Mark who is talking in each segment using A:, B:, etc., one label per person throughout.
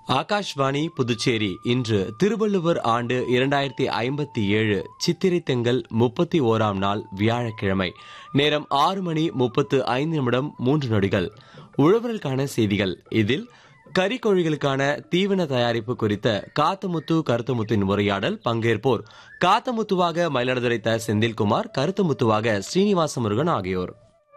A: ஆகாஷ்வாணி புதுச்சேரி இன்று திருவள்ளுவர் ஆண்டு இரண்டாயிரத்தி ஐம்பத்தி ஏழு சித்திரை திங்கள் முப்பத்தி ஓராம் நாள் வியாழக்கிழமை நேரம் ஆறு மணி முப்பத்து ஐந்து நிமிடம் மூன்று நொடிகள் உழவர்களுக்கான செய்திகள் இதில் கறிக்கோழிகளுக்கான தீவன தயாரிப்பு குறித்த காத்தமுத்து கருத்துமுத்தின் உரையாடல் பங்கேற்போர் காத்தமுத்துவாக மயிலாடுதுறை த செந்தில்குமார் கருத்துமுத்துவாக ஸ்ரீனிவாச முருகன் ஆகியோர்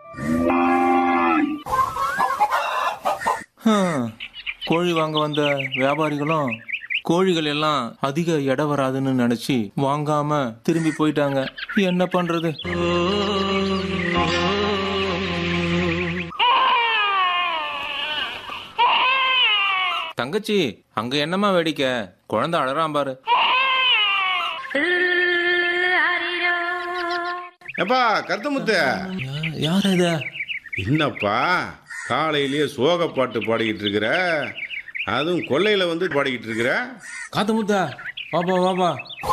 B: ஹம், கோழி வாங்க வந்த வியாபாரிகளும் கோழிகள் எல்லாம் அதிக எடை வராதுன்னு நினைச்சு வாங்காம திரும்பி போயிட்டாங்க என்ன பண்றது தங்கச்சி அங்க என்னம்மா வேடிக்கை குழந்தை அழறான் பாரு
C: எப்பா கருத்தமுத்து
B: யா- யார் இது
C: என்னப்பா காலையிலேயே சோக பாட்டு பாடிக்கிட்டு இருக்கிற அதுவும் கொல்லையில வந்து பாடிக்கிட்டு இருக்கிற
B: காத்து முத்தா வாப்பா வாப்பா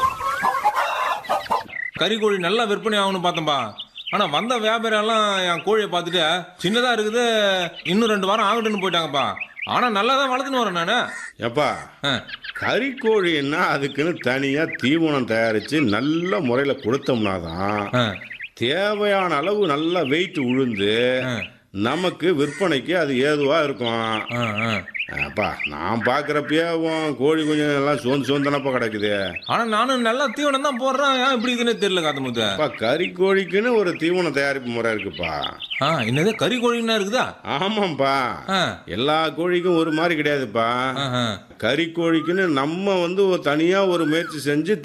B: கறி கோழி நல்லா விற்பனை ஆகணும் பார்த்தம்பா ஆனா வந்த வியாபாரம் எல்லாம் என் கோழியை பார்த்துட்டு சின்னதா இருக்குது இன்னும் ரெண்டு வாரம் ஆகட்டும்னு போயிட்டாங்கப்பா ஆனா நல்லா தான் வளர்த்துன்னு வரேன் நானு
C: எப்பா
B: ஆ,
C: கறிக்கோழின்னா அதுக்குன்னு தனியா தீவனம் தயாரிச்சு நல்ல முறையில கொடுத்தோம்னா தான்
B: ஆ,
C: தேவையான அளவு நல்லா வெயிட் உழுந்து
B: ஆ,
C: நமக்கு விற்பனைக்கு அது ஏதுவா இருக்கும்
B: ஆ, ஆ.
C: அப்பா நான் பாக்குறப்பயே உன் கோழி கொஞ்சம் எல்லாம் சோந்து சோந்தனப்பா கிடக்குது
B: ஆனா நானும் நல்லா தீவனம் தான் போடுறேன் ஏன் இப்படி இருக்குன்னு தெரியல காத்து முத்தா
C: அப்பா கறிக்கோழிக்குன்னு ஒரு தீவன தயாரிப்பு முறை இருக்குப்பா
B: ஆ என்னது கறி கோழின்னா இருக்குதா
C: ஆமாப்பா
B: ஆ,
C: எல்லா கோழிக்கும் ஒரு மாதிரி கிடையாதுப்பா
B: ஆ, ஆ.
C: கறிக்கோழிக்குன்னு நம்ம வந்து ஒரு தனியா ஒரு முயற்சி செஞ்சு